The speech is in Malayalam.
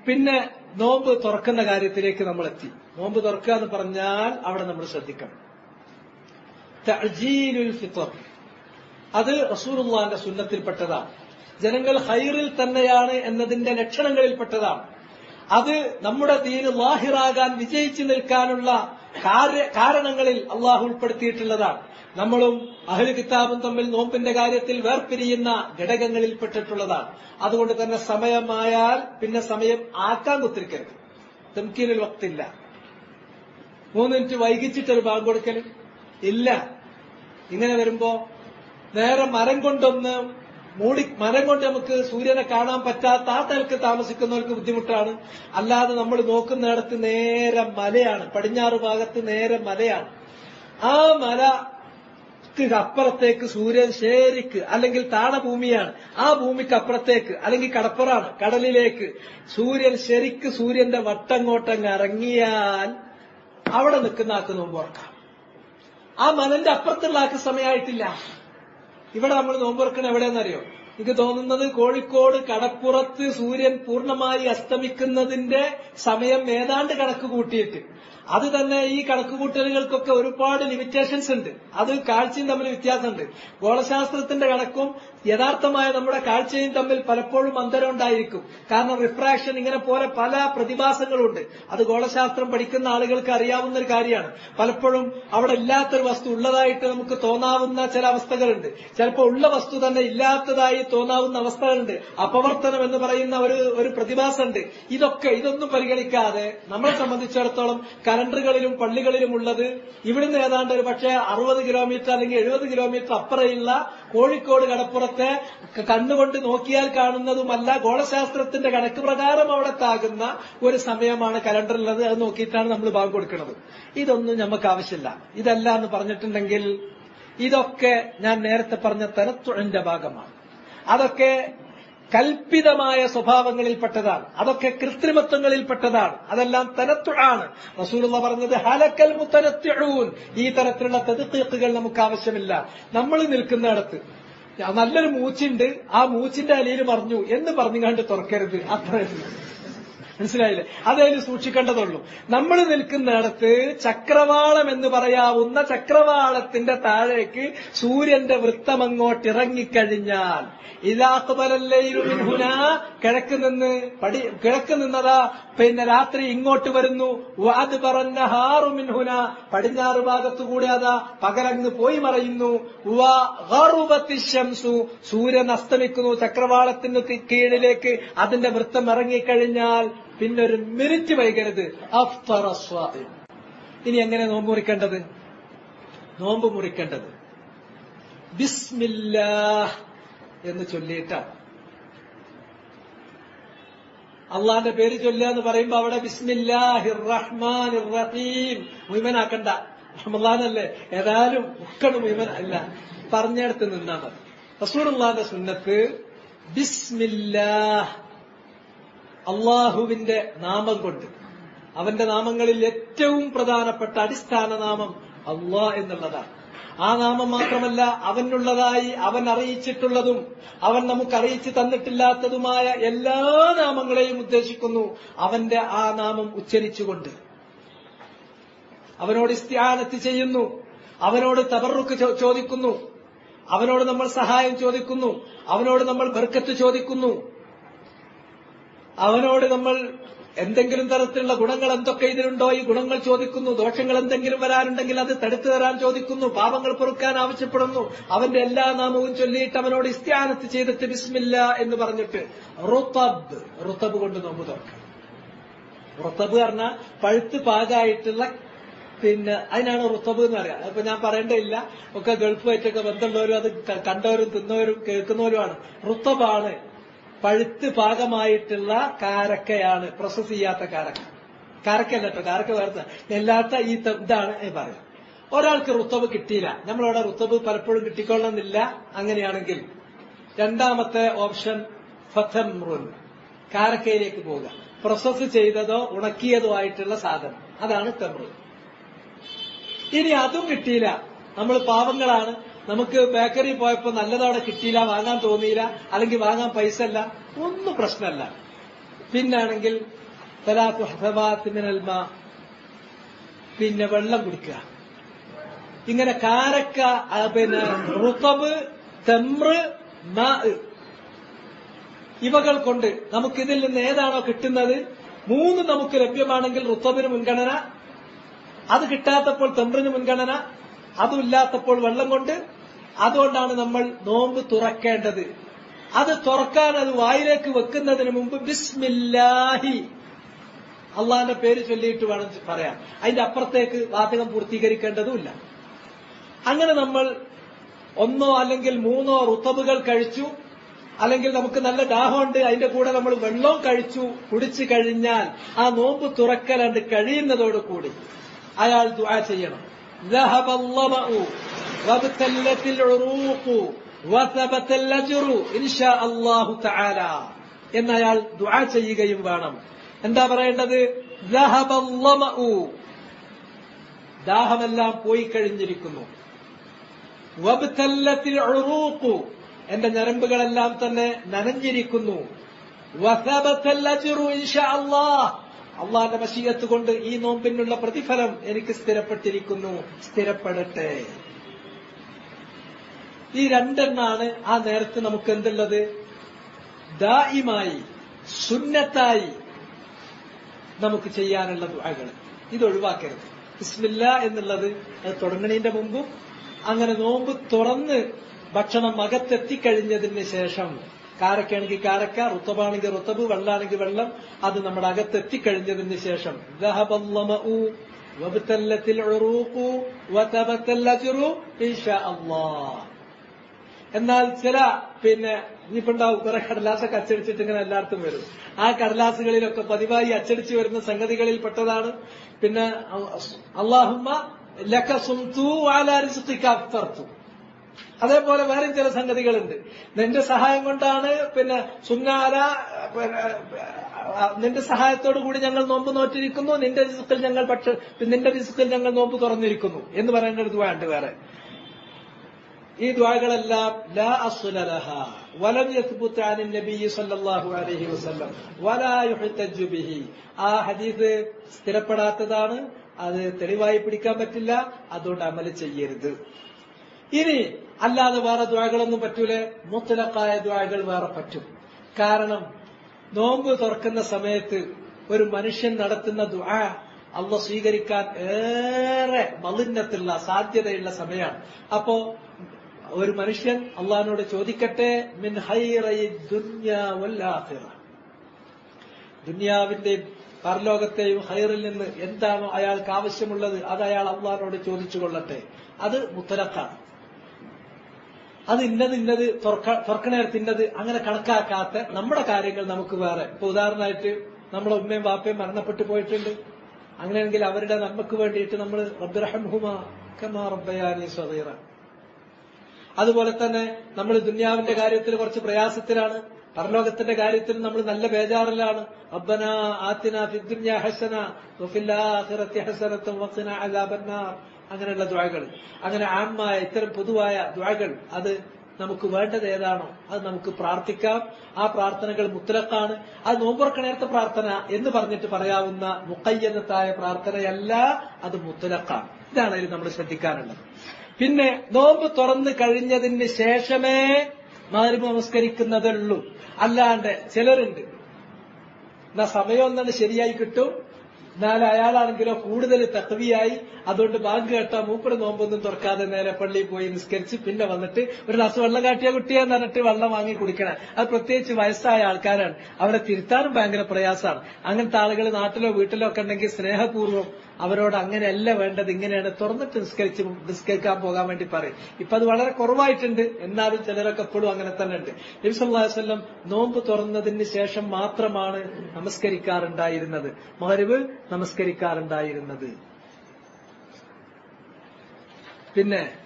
പിന്നെ നോമ്പ് തുറക്കുന്ന കാര്യത്തിലേക്ക് നമ്മൾ എത്തി നോമ്പ് തുറക്കുക എന്ന് പറഞ്ഞാൽ അവിടെ നമ്മൾ ശ്രദ്ധിക്കണം തഅജീലുൽ ഫിത്ർ അത് റസൂലുള്ളാന്റെ സുന്നത്തിൽപ്പെട്ടതാണ് ജനങ്ങൾ ഹൈറിൽ തന്നെയാണ് എന്നതിന്റെ ലക്ഷണങ്ങളിൽപ്പെട്ടതാണ് അത് നമ്മുടെ ദീന് ലാഹിറാകാൻ വിജയിച്ചു നിൽക്കാനുള്ള കാര്യ- കാരണങ്ങളിൽ അള്ളാഹു ഉൾപ്പെടുത്തിയിട്ടുള്ളതാണ് നമ്മളും അഹ്ലു കിതാബും തമ്മിൽ നോമ്പിന്റെ കാര്യത്തിൽ വേർപിരിയുന്ന ഘടകങ്ങളിൽപ്പെട്ടിട്ടുള്ളതാണ് അതുകൊണ്ട് തന്നെ സമയമായാൽ പിന്നെ സമയം ആക്കാൻ കുത്തിരിക്കരുത് തെംക്കീനിൽ വക്തില്ല മൂന്ന് മിനിറ്റ് വൈകിച്ചിട്ടൊരു ബാങ്ക് കൊടുക്കല് ഇല്ല ഇങ്ങനെ വരുമ്പോ നേരെ മരം കൊണ്ടൊന്ന് മൂടി മരം കൊണ്ട് നമുക്ക് സൂര്യനെ കാണാൻ പറ്റാത്ത ആ തലക്ക് താമസിക്കുന്നവർക്ക് ബുദ്ധിമുട്ടാണ് അല്ലാതെ നമ്മൾ നോക്കുന്നിടത്ത് നേരെ മലയാണ് പടിഞ്ഞാറ് ഭാഗത്ത് നേരെ മലയാണ് ആ മലക്ക് അപ്പുറത്തേക്ക് സൂര്യൻ ശരിക്ക് അല്ലെങ്കിൽ താണഭൂമിയാണ് ആ ഭൂമിക്ക് അപ്പുറത്തേക്ക് അല്ലെങ്കിൽ കടപ്പുറാണ് കടലിലേക്ക് സൂര്യൻ ശരിക്ക് സൂര്യന്റെ വട്ടങ്ങോട്ടങ്ങ് ഇറങ്ങിയാൽ അവിടെ നിൽക്കുന്ന ആക്ക് നോമ്പ് ഓർക്കാം ആ മലന്റെ അപ്പുറത്തുള്ള ആക്ക് സമയമായിട്ടില്ല ഇവിടെ നമ്മൾ നോമ്പുറക്കണ എവിടെയെന്നറിയോ എനിക്ക് തോന്നുന്നത് കോഴിക്കോട് കടപ്പുറത്ത് സൂര്യൻ പൂർണ്ണമായി അസ്തമിക്കുന്നതിന്റെ സമയം ഏതാണ്ട് കണക്ക് കൂട്ടിയിട്ട് അത് തന്നെ ഈ കണക്കുകൂട്ടലുകൾക്കൊക്കെ ഒരുപാട് ലിമിറ്റേഷൻസ് ഉണ്ട് അത് കാഴ്ചയും തമ്മിൽ വ്യത്യാസമുണ്ട് ഗോളശാസ്ത്രത്തിന്റെ കണക്കും യഥാർത്ഥമായ നമ്മുടെ കാഴ്ചയും തമ്മിൽ പലപ്പോഴും അന്തരം ഉണ്ടായിരിക്കും കാരണം റിഫ്രാക്ഷൻ ഇങ്ങനെ പോലെ പല പ്രതിഭാസങ്ങളുണ്ട് അത് ഗോളശാസ്ത്രം പഠിക്കുന്ന ആളുകൾക്ക് അറിയാവുന്ന ഒരു കാര്യമാണ് പലപ്പോഴും അവിടെ ഇല്ലാത്തൊരു വസ്തു ഉള്ളതായിട്ട് നമുക്ക് തോന്നാവുന്ന ചില അവസ്ഥകളുണ്ട് ചിലപ്പോൾ ഉള്ള വസ്തു തന്നെ ഇല്ലാത്തതായി തോന്നാവുന്ന അവസ്ഥകളുണ്ട് അപവർത്തനം എന്ന് പറയുന്ന ഒരു ഒരു പ്രതിഭാസമുണ്ട് ഇതൊക്കെ ഇതൊന്നും പരിഗണിക്കാതെ നമ്മളെ സംബന്ധിച്ചിടത്തോളം കലണ്ടറുകളിലും പള്ളികളിലും ഉള്ളത് ഇവിടുന്ന് ഏതാണ്ട് ഒരു പക്ഷേ അറുപത് കിലോമീറ്റർ അല്ലെങ്കിൽ എഴുപത് കിലോമീറ്റർ അപ്പുറയുള്ള കോഴിക്കോട് കടപ്പുറത്തെ ക- കണ്ണുകൊണ്ട് നോക്കിയാൽ കാണുന്നതുമല്ല ഗോളശാസ്ത്രത്തിന്റെ കണക്ക് പ്രകാരം അവിടെ താകുന്ന ഒരു സമയമാണ് കലണ്ടറിലുള്ളത് അത് നോക്കിയിട്ടാണ് നമ്മൾ ബാങ്ക് കൊടുക്കുന്നത് ഇതൊന്നും നമുക്ക് ആവശ്യമില്ല ഇതല്ല എന്ന് പറഞ്ഞിട്ടുണ്ടെങ്കിൽ ഇതൊക്കെ ഞാൻ നേരത്തെ പറഞ്ഞ തനത്തുഴന്റെ ഭാഗമാണ് അതൊക്കെ കൽപ്പിതമായ സ്വഭാവങ്ങളിൽപ്പെട്ടതാണ് അതൊക്കെ കൃത്രിമത്വങ്ങളിൽപ്പെട്ടതാണ് അതെല്ലാം തനത്തുഴാണ് റസൂലുള്ള പറഞ്ഞത് ഹലക്കൽ മുത്തനത്തുഴൂൻ ഈ തരത്തിലുള്ള തെതുക്കീക്കുകൾ നമുക്ക് ആവശ്യമില്ല നമ്മൾ നിൽക്കുന്നിടത്ത് നല്ലൊരു മൂച്ചുണ്ട് ആ മൂച്ചിന്റെ അലയിൽ മറിഞ്ഞു എന്ന് പറഞ്ഞുകൊണ്ട് തുറക്കരുത് അത്രയുള്ളൂ മനസ്സിലായില്ലേ അതതിൽ സൂക്ഷിക്കേണ്ടതുള്ളൂ നമ്മൾ നിൽക്കുന്നിടത്ത് ചക്രവാളം എന്ന് പറയാവുന്ന ചക്രവാളത്തിന്റെ താഴേക്ക് സൂര്യന്റെ വൃത്തം അങ്ങോട്ട് ഇറങ്ങിക്കഴിഞ്ഞാൽ ഇതാക്കുബലല്ലയിരുമിൻഹുന കിഴക്ക് നിന്ന് പടി കിഴക്ക് നിന്നതാ പിന്നെ രാത്രി ഇങ്ങോട്ട് വരുന്നു വാത് പറഞ്ഞ ഹാറുമിൻഹുന പടിഞ്ഞാറ് ഭാഗത്തുകൂടെ അതാ പകലങ്ങ് പോയി മറയുന്നു വ ഗറുബത്തി ശംസു സൂര്യൻ അസ്തമിക്കുന്നു ചക്രവാളത്തിന് തി- കീഴിലേക്ക് അതിന്റെ വൃത്തം ഇറങ്ങിക്കഴിഞ്ഞാൽ പിന്നെ ഒരു മിനിറ്റ് വൈകരുത് അഫ്തറ സ്വാഇം. ഇനി എങ്ങനെ നോമ്പ് മുറിക്കേണ്ടത് നോമ്പ് മുറിക്കേണ്ടത് ബിസ്മില്ലാഹ് എന്ന് ചൊല്ലിയിട്ടാണ് അള്ളാന്റെ പേര് ചൊല്ലുക എന്ന് പറയുമ്പോ അവിടെ ബിസ്മില്ലാഹിർ റഹ്മാനിർ റഹീം മുഴുവനാക്കണ്ട റഹ്മാനല്ലേ ഏതായാലും ഉക്കണ് മുഴുവൻ അല്ല പറഞ്ഞെടുത്ത് നിന്നാ മതി റസൂറുള്ളാന്റെ സുന്നത്ത് ബിസ്മില്ലാഹ് അള്ളാഹുവിന്റെ നാമം കൊണ്ട് അവന്റെ നാമങ്ങളിൽ ഏറ്റവും പ്രധാനപ്പെട്ട അടിസ്ഥാന നാമം അള്ളാഹ് എന്നുള്ളതാണ് ആ നാമം മാത്രമല്ല അവനുള്ളതായി അവൻ അറിയിച്ചിട്ടുള്ളതും അവൻ നമുക്ക് അറിയിച്ചു തന്നിട്ടില്ലാത്തതുമായ എല്ലാ നാമങ്ങളെയും ഉദ്ദേശിക്കുന്നു അവന്റെ ആ നാമം ഉച്ചരിച്ചുകൊണ്ട് അവനോട് ഇസ്ത്യാനത്ത് ചെയ്യുന്നു അവനോട് തബറുക്ക് ചോ- ചോദിക്കുന്നു അവനോട് നമ്മൾ സഹായം ചോദിക്കുന്നു അവനോട് നമ്മൾ ബർക്കത്ത് ചോദിക്കുന്നു അവനോട് നമ്മൾ എന്തെങ്കിലും തരത്തിലുള്ള ഗുണങ്ങൾ എന്തൊക്കെ ഇതിലുണ്ടോ ഈ ഗുണങ്ങൾ ചോദിക്കുന്നു ദോഷങ്ങൾ എന്തെങ്കിലും വരാനുണ്ടെങ്കിൽ അത് തടുത്തു തരാൻ ചോദിക്കുന്നു പാപങ്ങൾ പൊറുക്കാൻ ആവശ്യപ്പെടുന്നു അവന്റെ എല്ലാ നാമവും ചൊല്ലിയിട്ട് അവനോട് ഇസ്ത്യാനത്ത് ചെയ്തിട്ട് ബിസ്മില്ല എന്ന് പറഞ്ഞിട്ട് റുത്തബ് റുത്തബ് കൊണ്ട് നോമ്പ് തുറക്കണം റുത്തബ് പറഞ്ഞാൽ പഴുത്ത് പാകായിട്ടുള്ള പിന്നെ അതിനാണ് റുത്തബ് എന്ന് പറയാം അപ്പൊ ഞാൻ പറയേണ്ടതില്ല ഒക്കെ ഗൾഫുമായിട്ടൊക്കെ ബന്ധമുള്ളവരും അത് ക- കണ്ടവരും തിന്നവരും കേൾക്കുന്നവരുമാണ് റുത്തബാണ് പഴുത്ത് പാകമായിട്ടുള്ള കാരക്കയാണ് പ്രോസസ് ചെയ്യാത്ത കാരക്ക കാരക്കല്ല കേട്ടോ കാരക്ക വേർത്ത എല്ലാത്ത ഈ ത- ഇതാണ് ഞാൻ പറയാം ഒരാൾക്ക് റുത്തബ് കിട്ടിയില്ല നമ്മളവിടെ റുത്തബ് പലപ്പോഴും കിട്ടിക്കൊള്ളണമെന്നില്ല അങ്ങനെയാണെങ്കിൽ രണ്ടാമത്തെ ഓപ്ഷൻ ഫത്തംറുൻ കാരക്കയിലേക്ക് പോവുക പ്രോസസ് ചെയ്തതോ ഉണക്കിയതോ ആയിട്ടുള്ള സാധനം അതാണ് തെമ്രു ഇനി അതും കിട്ടിയില്ല നമ്മൾ പാവങ്ങളാണ് നമുക്ക് ബേക്കറി പോയപ്പോ നല്ലതവിടെ കിട്ടിയില്ല വാങ്ങാൻ തോന്നിയില്ല അല്ലെങ്കിൽ വാങ്ങാൻ പൈസ അല്ല ഒന്നും പ്രശ്നമല്ല പിന്നാണെങ്കിൽ തലാത്തു ഹസബാത്ത് മിനൽ മാ പിന്നെ വെള്ളം കുടിക്കുക ഇങ്ങനെ കാരക്ക ആ, പിന്നെ റുത്തബ് തെമ്ര് മാ ഇവകൾ കൊണ്ട് നമുക്ക് ഇതിൽ നിന്ന് ഏതാണോ കിട്ടുന്നത് മൂന്ന് നമുക്ക് ലഭ്യമാണെങ്കിൽ റുത്തബിന് മുൻഗണന അത് കിട്ടാത്തപ്പോൾ തെമ്രിന് മുൻഗണന അതും ഇല്ലാത്തപ്പോൾ വെള്ളം കൊണ്ട് അതുകൊണ്ടാണ് നമ്മൾ നോമ്പ് തുറക്കേണ്ടത് അത് തുറക്കാൻ അത് വായിലേക്ക് വെക്കുന്നതിന് മുമ്പ് ബിസ്മില്ലാഹി അള്ളാന്റെ പേര് ചൊല്ലിയിട്ട് വേണം പറയാൻ അതിന്റെ അപ്പുറത്തേക്ക് വാചകം പൂർത്തീകരിക്കേണ്ടതുമില്ല അങ്ങനെ നമ്മൾ ഒന്നോ അല്ലെങ്കിൽ മൂന്നോ റുത്തബുകൾ കഴിച്ചു അല്ലെങ്കിൽ നമുക്ക് നല്ല ദാഹമുണ്ട് അതിന്റെ കൂടെ നമ്മൾ വെള്ളവും കഴിച്ചു കുടിച്ചു കഴിഞ്ഞാൽ ആ നോമ്പ് തുറക്കലണ്ട് കഴിയുന്നതോടുകൂടി അയാൾ ദുആ ചെയ്യണം ذهب الظمأ وابتلت العروق وثبت الأجر إن شاء الله تعالى എന്ന് അയാൾ ദുആ ചെയ്യുകയും വേണം എന്താ പറയേണ്ടത് ذهب الظمأ ദാഹമെല്ലാം പോയി കഴിഞ്ഞിരിക്കുന്നു വബ്തല്ലത്തിൽ ഉറൂഖു എന്റെ ഞരമ്പുകളെല്ലാം തന്നെ നനഞ്ഞിരിക്കുന്നു വസബത്തൽ അജ്റു ഇൻഷാ അല്ലാഹ് അള്ളാന്റെ മഷീയത്ത് കൊണ്ട് ഈ നോമ്പിനുള്ള പ്രതിഫലം എനിക്ക് സ്ഥിരപ്പെട്ടിരിക്കുന്നു സ്ഥിരപ്പെടട്ടെ ഈ രണ്ടെണ്ണാണ് ആ നേരത്ത് നമുക്ക് എന്തുള്ളത് ദായിമായി സുന്നത്തായി നമുക്ക് ചെയ്യാനുള്ള ദുആകൾ ഇത് ഒഴിവാക്കരുത് ബിസ്മില്ല എന്നുള്ളത് അത് തുടങ്ങണതിന്റെ മുമ്പും അങ്ങനെ നോമ്പ് തുറന്ന് ഭക്ഷണം അകത്തെത്തിക്കഴിഞ്ഞതിന് ശേഷം കാരക്കാണെങ്കിൽ കാരക്ക റുത്തബാണെങ്കിൽ റുത്തബ് വെള്ളാണെങ്കിൽ വെള്ളം അത് നമ്മുടെ അകത്തെത്തിക്കഴിഞ്ഞതിന് ശേഷം ذهب الظمأ وابتلت العروق وثبت الأجر إن شاء الله എന്നാൽ ചില പിന്നെ ഇനിയിപ്പോ ഉണ്ടാവും കുറെ കടലാസൊക്കെ അച്ചടിച്ചിട്ട് ഇങ്ങനെ എല്ലായിടത്തും വരും ആ കടലാസുകളിലൊക്കെ പതിവായി അച്ചടിച്ചു വരുന്ന സംഗതികളിൽ പെട്ടതാണ് പിന്നെ അള്ളാഹുമ്മ ലക സുംതു അലാ റിസ്ഖിക അഫ്തർതു അതേപോലെ വേറെയും ചില സംഗതികളുണ്ട് നിന്റെ സഹായം കൊണ്ടാണ് പിന്നെ സുന്നാര പിന്നെ, ആ, നിന്റെ സഹായത്തോടു കൂടി ഞങ്ങൾ നോമ്പ് നോറ്റിരിക്കുന്നു നിന്റെ റിസ്ക്കിൽ ഞങ്ങൾ പക്ഷെ നിന്റെ റിസ്ക്കിൽ ഞങ്ങൾ നോമ്പ് തുറന്നിരിക്കുന്നു എന്ന് പറയേണ്ടത് വേണ്ട വേറെ ഈ ദ്വാകളെല്ലാം ലാ അസ്ല ലഹ വലം യസ്ബുത്ത് അനിൻ നബി സല്ലല്ലാഹു അലൈഹി വസല്ലം വലാ യുഹ്തജു ബിഹി ആ ഹദീസ് സ്ഥിരപ്പെടാത്തതാണ് അത് തെളിവായി പിടിക്കാൻ പറ്റില്ല അതുകൊണ്ട് അമല് ചെയ്യരുത് ഇനി അല്ലാതെ വേറെ ദ്വാകളൊന്നും പറ്റൂലേ മുത്തലക്കായ ദ്വാകൾ വേറെ പറ്റും കാരണം നോമ്പ് തുറക്കുന്ന സമയത്ത് ഒരു മനുഷ്യൻ നടത്തുന്ന ദ്വാ അള്ള സ്വീകരിക്കാൻ ഏറെ മലിന്നത്തുള്ള സാധ്യതയുള്ള സമയമാണ് അപ്പോ ഒരു മനുഷ്യൻ അള്ളഹാനോട് ചോദിക്കട്ടെ മിൻ ഹൈറൈ ദുന്യാ വൽ ആഖിറ ദുന്യാവിന്റെയും പരലോകത്തെയും ഹൈറിൽ നിന്ന് എന്താണോ അയാൾക്ക് ആവശ്യമുള്ളത് അത് അയാൾ അള്ളഹാനോട് ചോദിച്ചു കൊള്ളട്ടെ അത് മുത്തലക്കാണ് അത് ഇന്നത് ഇന്നത് തുറക്കണേരത്ത് ഇന്നത് അങ്ങനെ കണക്കാക്കാത്ത നമ്മുടെ കാര്യങ്ങൾ നമുക്ക് വേറെ ഇപ്പൊ ഉദാഹരണമായിട്ട് നമ്മുടെ ഉമ്മയും വാപ്പയും മരണപ്പെട്ടു പോയിട്ടുണ്ട് അങ്ങനെയാണെങ്കിൽ അവരുടെ നന്മക്ക് വേണ്ടിയിട്ട് നമ്മൾ റബ്ബിറഹംഹുമ കമാ റബ്ബയാനി സ്വതീറ അതുപോലെ തന്നെ നമ്മൾ ദുന്യാവിന്റെ കാര്യത്തിൽ കുറച്ച് പ്രയാസത്തിലാണ് പരലോകത്തിന്റെ കാര്യത്തിൽ നമ്മൾ നല്ല ബേജാറിലാണ് റബ്ബന ആത്തിന ഫിദ്ദുന്യ ഹസന വഫിൽ ആഖിറതി ഹസനത്തും വഖിന അദാബന്നാർ അങ്ങനെയുള്ള ദ്വാകൾ അങ്ങനെ ആമായ ഇത്തരം പൊതുവായ ദ്വാകൾ അത് നമുക്ക് വേണ്ടത് ഏതാണോ അത് നമുക്ക് പ്രാർത്ഥിക്കാം ആ പ്രാർത്ഥനകൾ മുത്തലക്കാണ് അത് നോമ്പുറക്കണേരത്തെ പ്രാർത്ഥന എന്ന് പറഞ്ഞിട്ട് പറയാവുന്ന മുക്കയ്യന്നത്തായ പ്രാർത്ഥനയല്ല അത് മുത്തലക്കാണ് ഇതാണ് അതിൽ നമ്മൾ ശ്രദ്ധിക്കാറുള്ളത് പിന്നെ നോമ്പ് തുറന്നു കഴിഞ്ഞതിന് ശേഷമേ മാരിബ് നമസ്കരിക്കുന്നതുള്ളൂ അല്ലാണ്ട് ചിലരുണ്ട് എന്നാ സമയം ഒന്നാണ് ശരിയായി കിട്ടും എന്നാൽ അയാളാണെങ്കിലോ കൂടുതൽ തക്കവിയായി അതുകൊണ്ട് ബാങ്ക് കേട്ടാ മൂപ്പട് നോമ്പൊന്നും തുറക്കാതെ നേരെ പള്ളിയിൽ പോയി നിസ്കരിച്ച് പിന്നെ വന്നിട്ട് ഒരു ഗ്ലാസ് വെള്ളം കാട്ടിയ കുട്ടിയെന്ന് പറഞ്ഞിട്ട് വെള്ളം വാങ്ങി കുടിക്കണം അത് പ്രത്യേകിച്ച് വയസ്സായ ആൾക്കാരാണ് അവരെ തിരുത്താനും ഭയങ്കര പ്രയാസമാണ് അങ്ങനത്തെ ആളുകൾ നാട്ടിലോ വീട്ടിലോ ഒക്കെ ഉണ്ടെങ്കിൽ സ്നേഹപൂർവ്വം അവരോട് അങ്ങനെയല്ല വേണ്ടത് ഇങ്ങനെയാണ് തുറന്നിട്ട് നിസ്കരിച്ച് നിസ്കരിക്കാൻ പോകാൻ വേണ്ടി പറയും ഇപ്പൊ അത് വളരെ കുറവായിട്ടുണ്ട് എന്നാലും ചിലരൊക്കെ എപ്പോഴും അങ്ങനെ തന്നെ ഉണ്ട് നബിസ്വല്ലാസ്വല്ലം നോമ്പ് തുറന്നതിന് ശേഷം മാത്രമാണ് നമസ്കരിക്കാറുണ്ടായിരുന്നത് മഹരിവ് നമസ്കരിക്കാറുണ്ടായിരുന്നത് പിന്നെ